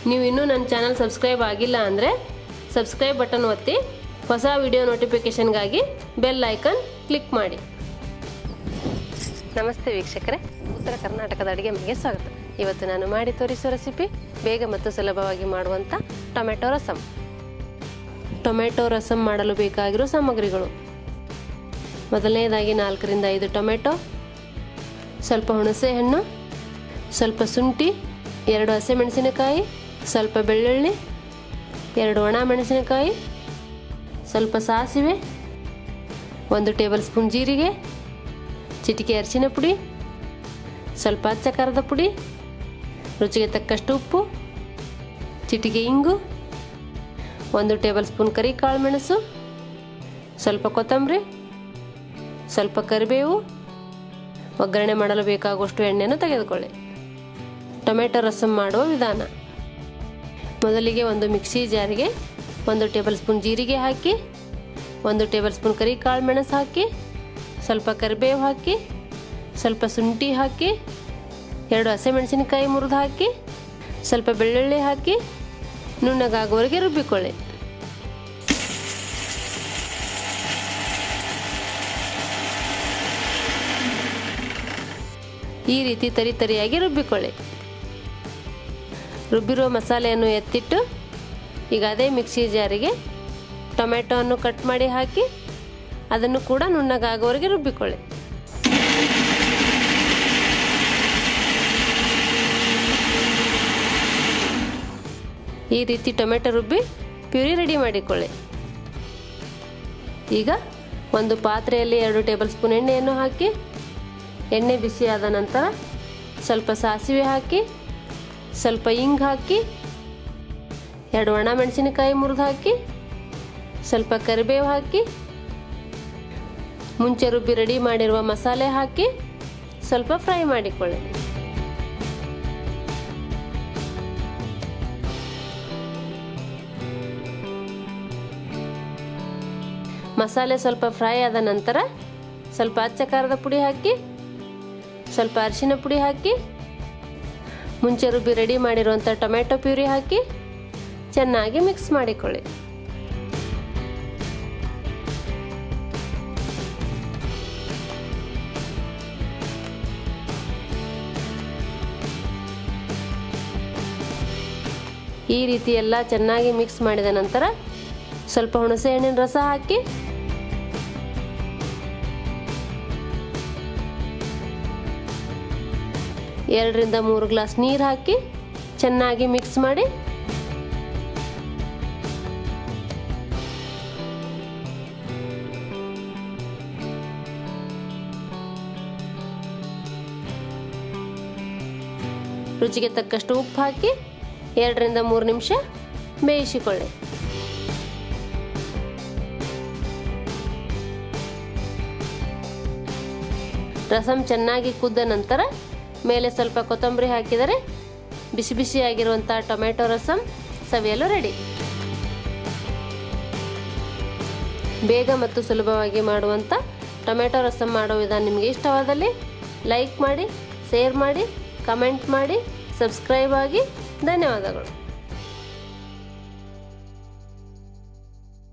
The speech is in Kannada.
ನೀವು ಇನ್ನೂ ನನ್ನ ಚಾನಲ್ ಸಬ್ಸ್ಕ್ರೈಬ್ ಆಗಿಲ್ಲ ಅಂದರೆ ಸಬ್ಸ್ಕ್ರೈಬ್ ಬಟನ್ ಒತ್ತಿ ಹೊಸ ವಿಡಿಯೋ ನೋಟಿಫಿಕೇಷನ್ಗಾಗಿ ಬೆಲ್ ಐಕನ್ ಕ್ಲಿಕ್ ಮಾಡಿ ನಮಸ್ತೆ ವೀಕ್ಷಕರೇ ಉತ್ತರ ಕರ್ನಾಟಕದ ಅಡುಗೆ ಮನೆಗೆ ಸ್ವಾಗತ ಇವತ್ತು ನಾನು ಮಾಡಿ ತೋರಿಸೋ ರೆಸಿಪಿ ಬೇಗ ಮತ್ತು ಸುಲಭವಾಗಿ ಮಾಡುವಂಥ ಟೊಮೆಟೊ ರಸಂ ಟೊಮೆಟೊ ರಸಂ ಮಾಡಲು ಬೇಕಾಗಿರೋ ಸಾಮಗ್ರಿಗಳು ಮೊದಲನೇದಾಗಿ ನಾಲ್ಕರಿಂದ ಐದು ಟೊಮೆಟೊ ಸ್ವಲ್ಪ ಹುಣಸೆ ಹಣ್ಣು ಸ್ವಲ್ಪ ಶುಂಠಿ ಎರಡು ಹಸಿಮೆಣಸಿನಕಾಯಿ ಸ್ವಲ್ಪ ಬೆಳ್ಳುಳ್ಳಿ ಎರಡು ಒಣ ಮೆಣಸಿನಕಾಯಿ ಸ್ವಲ್ಪ ಸಾಸಿವೆ ಒಂದು ಟೇಬಲ್ ಸ್ಪೂನ್ ಜೀರಿಗೆ ಚಿಟಿಕೆ ಅರಿಶಿನ ಪುಡಿ ಸ್ವಲ್ಪ ಅಚ್ಚ ಖಾರದ ಪುಡಿ ರುಚಿಗೆ ತಕ್ಕಷ್ಟು ಉಪ್ಪು ಚಿಟಿಕೆ ಇಂಗು ಒಂದು ಟೇಬಲ್ ಸ್ಪೂನ್ ಕರಿ ಕಾಳು ಮೆಣಸು ಸ್ವಲ್ಪ ಕೊತ್ತಂಬರಿ ಸ್ವಲ್ಪ ಕರಿಬೇವು ಒಗ್ಗರಣೆ ಮಾಡಲು ಬೇಕಾಗುವಷ್ಟು ಎಣ್ಣೆಯನ್ನು ತೆಗೆದುಕೊಳ್ಳಿ ಟೊಮೆಟೊ ರಸಂ ಮಾಡುವ ವಿಧಾನ ಮೊದಲಿಗೆ ಒಂದು ಮಿಕ್ಸಿ ಜಾರಿಗೆ ಒಂದು ಟೇಬಲ್ ಸ್ಪೂನ್ ಜೀರಿಗೆ ಹಾಕಿ ಒಂದು ಟೇಬಲ್ ಸ್ಪೂನ್ ಕರಿ ಕಾಳು ಮೆಣಸು ಹಾಕಿ ಸ್ವಲ್ಪ ಕರಿಬೇವು ಹಾಕಿ ಸ್ವಲ್ಪ ಶುಂಠಿ ಹಾಕಿ ಎರಡು ಹಸಿಮೆಣಸಿನಕಾಯಿ ಮುರಿದು ಹಾಕಿ ಸ್ವಲ್ಪ ಬೆಳ್ಳುಳ್ಳಿ ಹಾಕಿ ನುಣ್ಣಗಾಗುವವರೆಗೆ ರುಬ್ಬಿಕೊಳ್ಳಿ ಈ ರೀತಿ ತರಿ ತರಿಯಾಗಿ ರುಬ್ಬಿಕೊಳ್ಳಿ ರುಬ್ಬಿರುವ ಮಸಾಲೆಯನ್ನು ಎತ್ತಿಟ್ಟು ಈಗ ಅದೇ ಮಿಕ್ಸಿ ಜಾರಿಗೆ ಟೊಮೆಟೊವನ್ನು ಕಟ್ ಮಾಡಿ ಹಾಕಿ ಅದನ್ನು ಕೂಡ ನುಣ್ಣಗಾಗುವವರೆಗೆ ರುಬ್ಬಿಕೊಳ್ಳಿ ಈ ರೀತಿ ಟೊಮೆಟೊ ರುಬ್ಬಿ ಪ್ಯೂರಿ ರೆಡಿ ಮಾಡಿಕೊಳ್ಳಿ ಈಗ ಒಂದು ಪಾತ್ರೆಯಲ್ಲಿ ಎರಡು ಟೇಬಲ್ ಸ್ಪೂನ್ ಎಣ್ಣೆಯನ್ನು ಹಾಕಿ ಎಣ್ಣೆ ಬಿಸಿಯಾದ ನಂತರ ಸ್ವಲ್ಪ ಸಾಸಿವೆ ಹಾಕಿ ಸ್ವಲ್ಪ ಇಂಗ್ ಹಾಕಿ ಎರಡು ಒಣ ಮೆಣಸಿನಕಾಯಿ ಮುರಿದು ಹಾಕಿ ಸ್ವಲ್ಪ ಕರಿಬೇವು ಹಾಕಿ ಮುಂಚೆ ರುಬ್ಬಿ ರೆಡಿ ಮಾಡಿರುವ ಮಸಾಲೆ ಹಾಕಿ ಸ್ವಲ್ಪ ಫ್ರೈ ಮಾಡಿಕೊಳ್ಳಿ ಮಸಾಲೆ ಸ್ವಲ್ಪ ಫ್ರೈ ಆದ ನಂತರ ಸ್ವಲ್ಪ ಅಚ್ಚ ಖಾರದ ಪುಡಿ ಹಾಕಿ ಸ್ವಲ್ಪ ಅರಿಶಿನ ಪುಡಿ ಹಾಕಿ ಮುಂಚೆ ರುಬ್ಬಿ ರೆಡಿ ಮಾಡಿರುವಂಥ ಟೊಮೆಟೊ ಪ್ಯೂರಿ ಹಾಕಿ ಚೆನ್ನಾಗಿ ಮಿಕ್ಸ್ ಮಾಡಿಕೊಳ್ಳಿ ಈ ರೀತಿ ಎಲ್ಲ ಚೆನ್ನಾಗಿ ಮಿಕ್ಸ್ ಮಾಡಿದ ನಂತರ ಸ್ವಲ್ಪ ಹುಣಸೆ ಹಣ್ಣಿನ ರಸ ಹಾಕಿ ಎರಡರಿಂದ ಮೂರು ಗ್ಲಾಸ್ ನೀರು ಹಾಕಿ ಚೆನ್ನಾಗಿ ಮಿಕ್ಸ್ ಮಾಡಿ ರುಚಿಗೆ ತಕ್ಕಷ್ಟು ಉಪ್ಪು ಹಾಕಿ ಎರಡರಿಂದ ಮೂರು ನಿಮಿಷ ಬೇಯಿಸಿಕೊಳ್ಳಿ ರಸಂ ಚೆನ್ನಾಗಿ ಕುದ್ದ ನಂತರ ಮೇಲೆ ಸ್ವಲ್ಪ ಕೊತ್ತಂಬರಿ ಹಾಕಿದರೆ ಬಿಸಿ ಬಿಸಿಯಾಗಿರುವಂಥ ಟೊಮೆಟೊ ರಸಂ ಸವಿಯಲು ರೆಡಿ ಬೇಗ ಮತ್ತು ಸುಲಭವಾಗಿ ಮಾಡುವಂಥ ಟೊಮೆಟೊ ರಸಂ ಮಾಡೋ ವಿಧಾನ ನಿಮಗೆ ಇಷ್ಟವಾದಲ್ಲಿ ಲೈಕ್ ಮಾಡಿ ಶೇರ್ ಮಾಡಿ ಕಮೆಂಟ್ ಮಾಡಿ ಸಬ್ಸ್ಕ್ರೈಬ್ ಆಗಿ ಧನ್ಯವಾದಗಳು